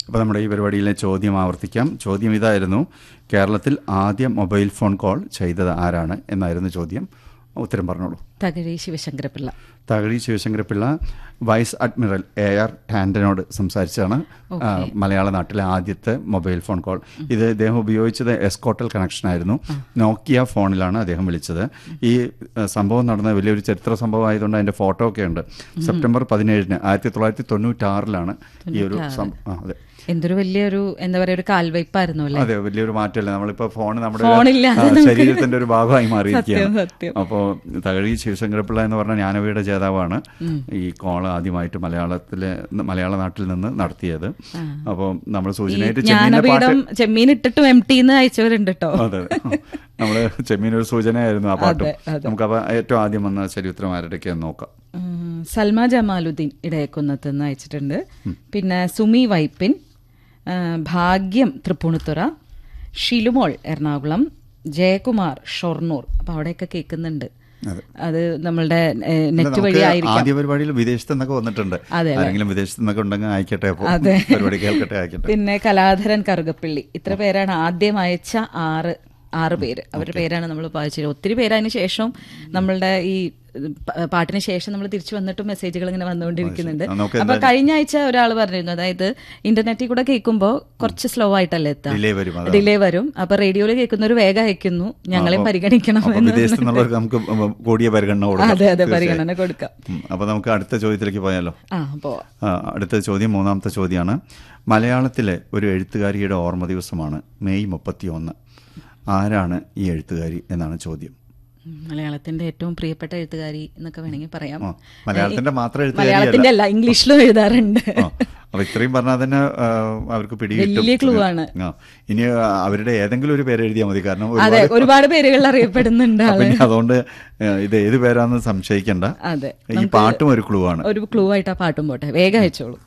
അപ്പോൾ നമ്മുടെ ഈ പരിപാടിയിലെ ചോദ്യം ആവർത്തിക്കാം ചോദ്യം ഇതായിരുന്നു കേരളത്തിൽ ആദ്യ മൊബൈൽ ഫോൺ കോൾ ചെയ്തത് ആരാണ് എന്നായിരുന്നു ചോദ്യം ഉത്തരം പറഞ്ഞോളൂ Thakazhi Sivasankara Pillai Thakazhi Sivasankara Pillai vice admiral A R ടാൻഡനോട് സംസാരിച്ചാണ് ആ, മലയാള നാട്ടിലെ ആദ്യത്തെ മൊബൈൽ ഫോൺ കോൾ ഇത് ഇദ്ദേഹം ഉപയോഗിച്ചത് എസ്കോട്ടൽ കണക്ഷൻ ആയിരുന്നു നോക്കിയ ഫോണിലാണ് അദ്ദേഹം വിളിച്ചത് ഈ ആ, സംഭവം നടന്ന വലിയൊരു ചരിത്ര സംഭവം ആയതുകൊണ്ട് അതിന്റെ ഫോട്ടോ ഒക്കെ ഉണ്ട് സെപ്റ്റംബർ പതിനേഴിന് ആയിരത്തി തൊള്ളായിരത്തി തൊണ്ണൂറ്റാറിലാണ് ഈ ഒരു സം- ആ, അതെ എന്തൊരു വലിയൊരു എന്താ പറയാ ഒരു കാൽവയ്പായിരുന്നു അല്ലേ അതെ വലിയൊരു മാറ്റമല്ല നമ്മളിപ്പോ ഫോൺ നമ്മുടെ ഫോണില്ലാതെ ആ, നമുക്ക് ശരീരത്തിന്റെ ഒരു ഭാഗമായി മാറിയിരിക്കുകയാണ് സത്യം, സത്യം. അപ്പോൾ തകഴി ശിവശങ്കരപിള്ള എന്ന് പറഞ്ഞ ജ്ഞാനവീയുടെ ജേതാവാണ് ഈ കോൾ ആദ്യമായിട്ട് മലയാളത്തിലെ മലയാള നാട്ടിൽ നിന്ന് നടത്തിയത് അപ്പോൾ നമ്മൾ സൂചനയായിട്ട് ചെമ്മീനിലെ പാട്ട് ജ്ഞാനപീഠം ചെമ്മീൻ ഇട്ടിട്ടും എം ടിന്ന് അയച്ചവരുണ്ട് കേട്ടോ അതെ നമ്മള് ചെമ്മീൻ ഒരു സൂചനയായിരുന്നു ആ പാട്ടും അതെ, അതെ. നമുക്ക് അപ്പൊ ഏറ്റവും ആദ്യം വന്ന ശരിയുത്തരം ആരുടെയൊക്കെയാന്ന് നോക്കാം ഉം, സൽമ ജമാലുദ്ദീൻ ഇടയക്കുന്നത്ത് നിന്ന് അയച്ചിട്ടുണ്ട് പിന്നെ സുമി വൈപ്പിൻ ആ, ഭാഗ്യം തൃപ്പൂണിത്തുറ ഷിലുമോൾ എറണാകുളം ജയകുമാർ ഷൊർണൂർ അപ്പൊ അവിടെയൊക്കെ കേൾക്കുന്നുണ്ട് അതെ. അത് നമ്മളുടെ അല്ല, നെറ്റ് വഴി നമുക്ക് ആയിരിക്കാം ആദ്യ പരിപാടിയിൽ വിദേശത്ത് നിന്നൊക്കെ വന്നിട്ടുണ്ട് അതെ, അല്ലേ? ആരെങ്കിലും വിദേശത്ത് നിന്നൊക്കെ ഉണ്ടെങ്കിൽ അയക്കട്ടെ അപ്പോൾ അതെ. പരിപാടി കേൾക്കട്ടെ അയക്കട്ടെ പിന്നെ കലാധരൻ കറുകപ്പള്ളി ഇത്ര പേരാണ് ആദ്യം അയച്ച ആറ് ആറ് പേര് അവരുടെ പേരാണ് നമ്മൾ വായിച്ചത് ഒത്തിരി പേര് അതിന് ശേഷം നമ്മളുടെ ഈ പ- പാട്ടിന് ശേഷം നമ്മൾ തിരിച്ചു വന്നിട്ടും മെസ്സേജുകൾ ഇങ്ങനെ വന്നുകൊണ്ടിരിക്കുന്നുണ്ട് ആ, നമുക്ക് അപ്പൊ കഴിഞ്ഞ ആഴ്ച ഒരാൾ പറഞ്ഞിരുന്നു അതായത് ഇന്റർനെറ്റിൽ കൂടെ കേൾക്കുമ്പോൾ കുറച്ച് സ്ലോ ആയിട്ടല്ലേ എത്താം ഡിലേ വരും അതാണ്. ഡിലേ വരും അപ്പൊ റേഡിയോയിൽ കേൾക്കുന്നവർ വേഗം അയക്കുന്നു ഞങ്ങളെയും പരിഗണിക്കണം അപ്പൊ എന്ന് വിദേശത്ത് നിന്നുള്ളവർക്ക് നമുക്ക് കൂടിയ പരിഗണന കൊടുക്കാം അതെ അതെ തീർച്ചയായും. പരിഗണന കൊടുക്കാം ഉം, അപ്പൊ നമുക്ക് അടുത്ത ചോദ്യത്തിലേക്ക് പോയാലോ ആ പോ ആ, അടുത്ത ചോദ്യം മൂന്നാമത്തെ ചോദ്യമാണ് മലയാളത്തിലെ ഒരു എഴുത്തുകാരിയുടെ ഓർമ്മ ദിവസമാണ് മെയ് മുപ്പത്തി ഒന്ന് ആരാണ് ഈ എഴുത്തുകാരി എന്നാണ് ചോദ്യം മലയാളത്തിന്റെ ഏറ്റവും പ്രിയപ്പെട്ട എഴുത്തുകാരി എന്നൊക്കെ വേണമെങ്കിൽ പറയാം ആ, മലയാളത്തിന്റെ മാത്രം എഴുത്തുകാരി മലയാളത്തിന്റെ അല്ല ഇംഗ്ലീഷിലും എഴുതാറുണ്ട് ആ, അപ്പൊ ഇത്രയും പറഞ്ഞാൽ തന്നെ ആ, അവർക്ക് പിടികിട്ടും വലിയ clue ആണ്. ആ, ഇനി ആ, അവരുടെ ഏതെങ്കിലും ഒരു പേര് എഴുതിയാൽ മതി കാരണം അതെ ഒരുപാട് ഒരുപാട് പേരുകൾ അറിയപ്പെടുന്നുണ്ട് അപ്പൊ ആള് ഇനി അതുകൊണ്ട് ആ, ഇത് ഏത് പേരാന്ന് സംശയിക്കണ്ട അതെ ഈ പാട്ടും ഒരു ക്ലൂ ആണ് ഒരു ക്ലൂ ആയിട്ട് ആ പാട്ടും പോട്ടെ വേഗം അയച്ചോളൂ